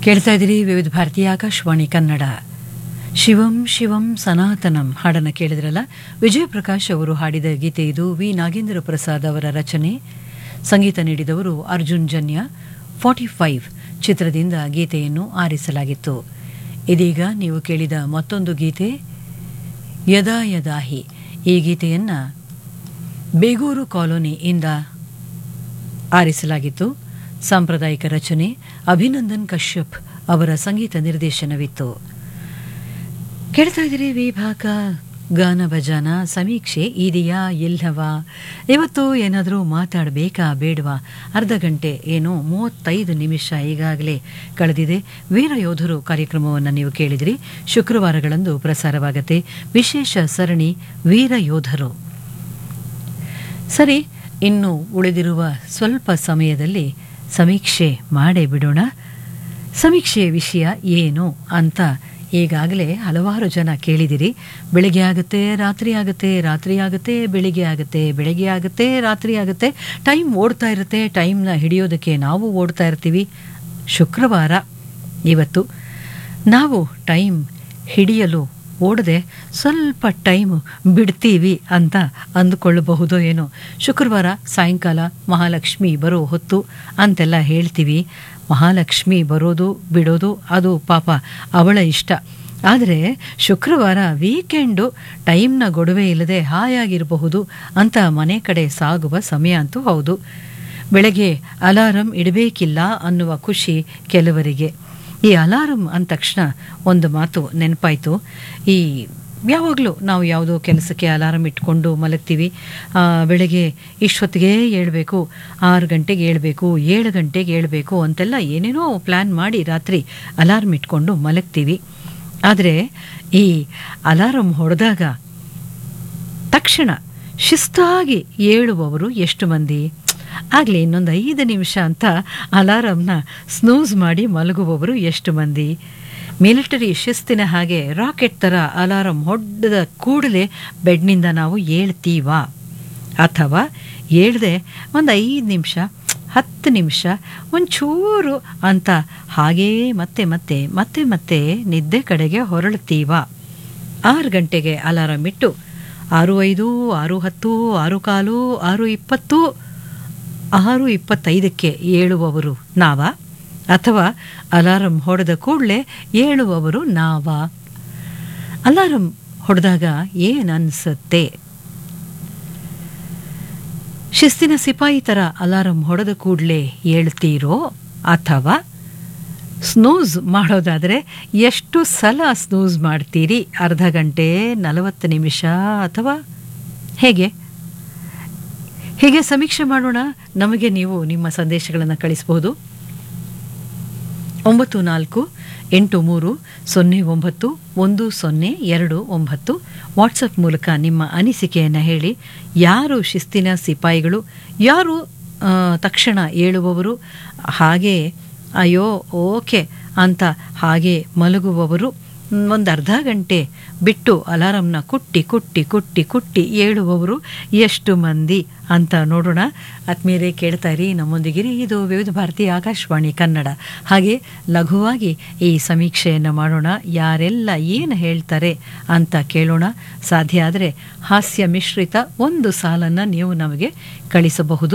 ಕೇಳ್ತಾ ಇದ್ದೀರಿ ವಿವಿಧ ಭಾರತೀಯ ಆಕಾಶವಾಣಿ ಕನ್ನಡ ಶಿವಂ ಶಿವಂ ಸನಾತನಂ ಹಾಡನ್ನು ಕೇಳಿದ್ರಲ್ಲ ವಿಜಯ ಪ್ರಕಾಶ್ ಅವರು ಹಾಡಿದ ಗೀತೆ ಇದು ವಿ ನಾಗೇಂದ್ರ ಪ್ರಸಾದ್ ಅವರ ರಚನೆ ಸಂಗೀತ ನೀಡಿದವರು ಅರ್ಜುನ್ ಜನ್ಯ ಫಾರ್ಟಿ ಫೈವ್ ಚಿತ್ರದಿಂದ ಗೀತೆಯನ್ನು ಆರಿಸಲಾಗಿತ್ತು ಇದೀಗ ನೀವು ಕೇಳಿದ ಮತ್ತೊಂದು ಗೀತೆ ಯದಾ ಯದಾಹಿ ಈ ಗೀತೆಯನ್ನು ಬೇಗೂರು ಕಾಲೋನಿಯಿಂದ ಆರಿಸಲಾಗಿತ್ತು ಸಾಂಪ್ರದಾಯಿಕ ರಚನೆ ಅಭಿನಂದನ್ ಕಶ್ಯಪ್ ಅವರ ಸಂಗೀತ ನಿರ್ದೇಶನವಿತ್ತು ಕೇಳ್ತಾ ಇದ್ದೀರಿ ವಿಭಾಗ ಗಾನ ಭಜಾನ ಸಮೀಕ್ಷೆ ಇದೆಯಾ ಇಲ್ಲವಾ ಇವತ್ತು ಏನಾದರೂ ಮಾತಾಡಬೇಕಾ ಬೇಡವಾ ಅರ್ಧ ಗಂಟೆ ಏನು ಮೂವತ್ತೈದು ನಿಮಿಷ ಈಗಾಗಲೇ ಕಳೆದಿದೆ ವೀರ ಯೋಧರು ಕಾರ್ಯಕ್ರಮವನ್ನು ನೀವು ಕೇಳಿದಿರಿ ಶುಕ್ರವಾರಗಳಂದು ಪ್ರಸಾರವಾಗತ್ತೆ ವಿಶೇಷ ಸರಣಿ ವೀರ ಯೋಧರು ಸರಿ ಇನ್ನು ಉಳಿದಿರುವ ಸ್ವಲ್ಪ ಸಮಯದಲ್ಲಿ ಸಮೀಕ್ಷೆ ಮಾಡೇ ಬಿಡೋಣ ಸಮೀಕ್ಷೆಯ ವಿಷಯ ಏನು ಅಂತ ಈಗಾಗಲೇ ಹಲವಾರು ಜನ ಕೇಳಿದಿರಿ ಬೆಳಿಗ್ಗೆ ಆಗುತ್ತೆ ರಾತ್ರಿ ಆಗುತ್ತೆ ರಾತ್ರಿ ಆಗುತ್ತೆ ಬೆಳಿಗ್ಗೆ ಆಗುತ್ತೆ ಬೆಳಿಗ್ಗೆ ಆಗುತ್ತೆ ರಾತ್ರಿ ಆಗುತ್ತೆ ಟೈಮ್ ಓಡ್ತಾ ಇರುತ್ತೆ ಟೈಮ್ನ ಹಿಡಿಯೋದಕ್ಕೆ ನಾವು ಓಡ್ತಾ ಇರ್ತೀವಿ ಶುಕ್ರವಾರ ಇವತ್ತು ನಾವು ಟೈಮ್ ಹಿಡಿಯಲು ಓಡದೆ ಸ್ವಲ್ಪ ಟೈಮ್ ಬಿಡ್ತೀವಿ ಅಂತ ಅಂದುಕೊಳ್ಳಬಹುದು ಏನೋ ಶುಕ್ರವಾರ ಸಾಯಂಕಾಲ ಮಹಾಲಕ್ಷ್ಮಿ ಬರೋ ಹೊತ್ತು ಅಂತೆಲ್ಲ ಹೇಳ್ತೀವಿ ಮಹಾಲಕ್ಷ್ಮಿ ಬರೋದು ಬಿಡೋದು ಅದು ಪಾಪ ಅವಳ ಇಷ್ಟ ಆದರೆ ಶುಕ್ರವಾರ ವೀಕೆಂಡು ಟೈಮ್ನ ಗೊಡವೆ ಇಲ್ಲದೆ ಹಾಯಾಗಿರಬಹುದು ಅಂತ ಮನೆ ಕಡೆ ಸಾಗುವ ಸಮಯ ಅಂತೂ ಹೌದು ಬೆಳಗ್ಗೆ ಅಲಾರಂ ಇಡಬೇಕಿಲ್ಲ ಅನ್ನುವ ಖುಷಿ ಕೆಲವರಿಗೆ ಈ ಅಲಾರಂ ಅಂದ ತಕ್ಷಣ ಒಂದು ಮಾತು ನೆನಪಾಯಿತು ಈ ಯಾವಾಗಲೂ ನಾವು ಯಾವುದೋ ಕೆಲಸಕ್ಕೆ ಅಲಾರಂ ಇಟ್ಕೊಂಡು ಮಲಗ್ತೀವಿ ಬೆಳಗ್ಗೆ ಇಷ್ಟೊತ್ತಿಗೆ ಏಳಬೇಕು ಆರು ಗಂಟೆಗೆ ಏಳಬೇಕು ಏಳು ಗಂಟೆಗೆ ಏಳಬೇಕು ಅಂತೆಲ್ಲ ಏನೇನೋ ಪ್ಲ್ಯಾನ್ ಮಾಡಿ ರಾತ್ರಿ ಅಲಾರಂ ಇಟ್ಕೊಂಡು ಮಲಗ್ತೀವಿ ಆದರೆ ಈ ಅಲಾರಂ ಹೊಡೆದಾಗ ತಕ್ಷಣ ಶಿಸ್ತಾಗಿ ಏಳುವವರು ಎಷ್ಟು ಮಂದಿ ಆಗಲಿ ಇನ್ನೊಂದು ಐದು ನಿಮಿಷ ಅಂತ ಅಲಾರಮ್ನ ಸ್ನೂಸ್ ಮಾಡಿ ಮಲಗುವವರು ಎಷ್ಟು ಮಂದಿ ಮಿಲಿಟರಿ ಶಿಸ್ತಿನ ಹಾಗೆ ರಾಕೆಟ್ ಥರ ಅಲಾರಂ ಹೊಡೆದ ಕೂಡಲೇ ಬೆಡ್ನಿಂದ ನಾವು ಏಳ್ತೀವಾ ಅಥವಾ ಏಳದೆ ಒಂದು ಐದು ನಿಮಿಷ ಹತ್ತು ನಿಮಿಷ ಒಂಚೂರು ಅಂತ ಹಾಗೇ ಮತ್ತೆ ಮತ್ತೆ ಮತ್ತೆ ಮತ್ತೆ ನಿದ್ದೆ ಕಡೆಗೆ ಹೊರಳ್ತೀವಾ ಆರು ಗಂಟೆಗೆ ಅಲಾರಂ ಇಟ್ಟು ಆರು ಐದು ಆರು ಹತ್ತು ಆರು ಕಾಲು ಆರು ಇಪ್ಪತ್ತು ಆರು ಇಪ್ಪತ್ತೈದಕ್ಕೆ ಏಳುವವರು ನಾವಾ ಅಥವಾ ಅಲಾರಂ ಹೊಡೆದ ಕೂಡಲೇ ಏಳುವವರು ನಾವಾ ಅಲಾರಂ ಹೊಡೆದಾಗ ಏನು ಅನಿಸುತ್ತೆ ಶಿಸ್ತಿನ ಸಿಪಾಯಿ ಥರ ಅಲಾರಂ ಹೊಡೆದ ಕೂಡಲೇ ಏಳ್ತೀರೋ ಅಥವಾ ಸ್ನೂಸ್ ಮಾಡೋದಾದರೆ ಎಷ್ಟು ಸಲ ಸ್ನೂಸ್ ಮಾಡ್ತೀರಿ ಅರ್ಧ ಗಂಟೆ ನಲವತ್ತು ನಿಮಿಷ ಅಥವಾ ಹೇಗೆ ಹೀಗೆ ಸಮೀಕ್ಷೆ ಮಾಡೋಣ ನಮಗೆ ನೀವು ನಿಮ್ಮ ಸಂದೇಶಗಳನ್ನು ಕಳಿಸಬಹುದು ಒಂಬತ್ತು ನಾಲ್ಕು ಎಂಟು ಮೂರು ಸೊನ್ನೆ ಒಂಬತ್ತು ಒಂದು ಸೊನ್ನೆ ಎರಡು ಒಂಬತ್ತು ವಾಟ್ಸಪ್ ಮೂಲಕ ನಿಮ್ಮ ಅನಿಸಿಕೆಯನ್ನು ಹೇಳಿ ಯಾರು ಶಿಸ್ತಿನ ಸಿಪಾಯಿಗಳು ಯಾರು ತಕ್ಷಣ ಏಳುವವರು ಹಾಗೆ ಅಯ್ಯೋ ಓಕೆ ಅಂತ ಹಾಗೆ ಮಲಗುವವರು ಒಂದು ಅರ್ಧ ಗಂಟೆ ಬಿಟ್ಟು ಅಲಾರಂನ ಕುಟ್ಟಿ ಕುಟ್ಟಿ ಕುಟ್ಟಿ ಕುಟ್ಟಿ ಏಳುವವರು ಎಷ್ಟು ಮಂದಿ ಅಂತ ನೋಡೋಣ ಆತ್ಮೀಯರೇ ಕೇಳ್ತಾ ಇರಿ ನಮ್ಮೊಂದಿಗಿರಿ ಇದು ವಿವಿಧ ಭಾರತೀಯ ಆಕಾಶವಾಣಿ ಕನ್ನಡ ಹಾಗೆ ಲಘುವಾಗಿ ಈ ಸಮೀಕ್ಷೆಯನ್ನು ಮಾಡೋಣ ಯಾರೆಲ್ಲ ಏನು ಹೇಳ್ತಾರೆ ಅಂತ ಕೇಳೋಣ ಸಾಧ್ಯ ಆದರೆ ಹಾಸ್ಯ ಮಿಶ್ರಿತ ಒಂದು ಸಾಲನ್ನು ನೀವು ನಮಗೆ ಕಳಿಸಬಹುದು